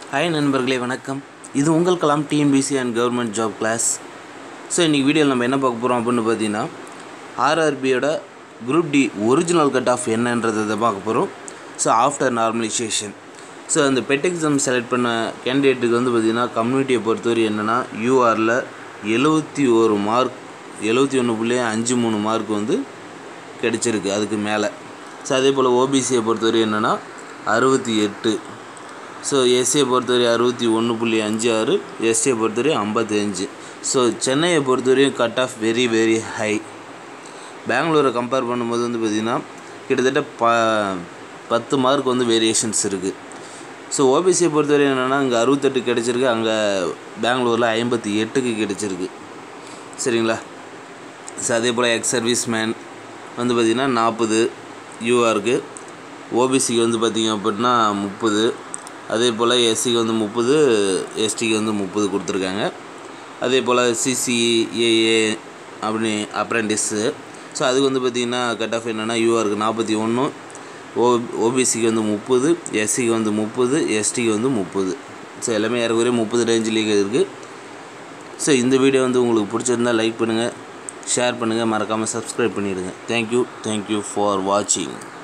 hi நண்பர்களே வணக்கம் இது உங்கள் Kalam TNPSC and government job class so இன்றைக்கி வீடியோவில் நம்ம என்ன பார்க்க போகிறோம் அப்படின்னு பார்த்தீங்கன்னா ஆர்ஆர்பியோட group D original cut off என்னன்றதை பார்க்க போகிறோம் ஸோ ஆஃப்டர் நார்மலைசேஷன் ஸோ அந்த பெட் எக்ஸாம் செலக்ட் பண்ண கேண்டிடேட்டுக்கு வந்து பார்த்திங்கன்னா கம்யூனிட்டியை பொறுத்தவரை என்னென்னா யூஆரில் எழுபத்தி ஒரு மார்க் எழுபத்தி ஒன்று புள்ளி அஞ்சு மூணு மார்க் வந்து கிடைச்சிருக்கு அதுக்கு மேலே ஸோ அதே போல் ஓபிசியை பொறுத்தவரை என்னென்னா அறுபத்தி எட்டு ஸோ எஸ்சியை பொறுத்தவரை அறுபத்தி ஒன்று புள்ளி அஞ்சு ஆறு எஸ்சியை பொறுத்தவரை ஐம்பத்தி அஞ்சு ஸோ சென்னையை பொறுத்தவரையும் cut off very very high பெங்களூரை கம்பேர் பண்ணும்போது வந்து பார்த்திங்கன்னா கிட்டத்தட்ட ப பத்து மார்க் வந்து வேரியேஷன்ஸ் இருக்குது ஸோ ஓபிசியை பொறுத்தவரை என்னென்னா இங்கே அறுபத்தெட்டு கிடச்சிருக்கு அங்கே பெங்களூரில் ஐம்பத்தி எட்டுக்கு கிடச்சிருக்கு சரிங்களா ஸோ அதே போல் எக்ஸ் சர்வீஸ் மேன் வந்து பார்த்திங்கன்னா நாற்பது யூஆருக்கு ஓபிசிக்கு வந்து பார்த்திங்க அப்படின்னா முப்பது அதே போல் எஸ்சிக்கு வந்து முப்பது எஸ்டிக்கு வந்து முப்பது கொடுத்துருக்காங்க அதே போல் சிசிஏஏ அப்படி அப்ரெண்டிஸு ஸோ அதுக்கு வந்து பார்த்திங்கன்னா கட் ஆஃப் என்னென்னா யூஆருக்கு நாற்பத்தி ஒன்று ஓ ஓபிசிக்கு வந்து முப்பது எஸ்சிக்கு வந்து முப்பது எஸ்டிக்கு வந்து முப்பது ஸோ எல்லாமே ஏறக்குறைய முப்பது ரேஞ்சிலேயே இருக்குது ஸோ இந்த வீடியோ வந்து உங்களுக்கு பிடிச்சிருந்தா லைக் பண்ணுங்கள் ஷேர் பண்ணுங்கள் மறக்காமல் சப்ஸ்கிரைப் பண்ணிடுங்க தேங்க்யூ தேங்க்யூ ஃபார் வாட்சிங்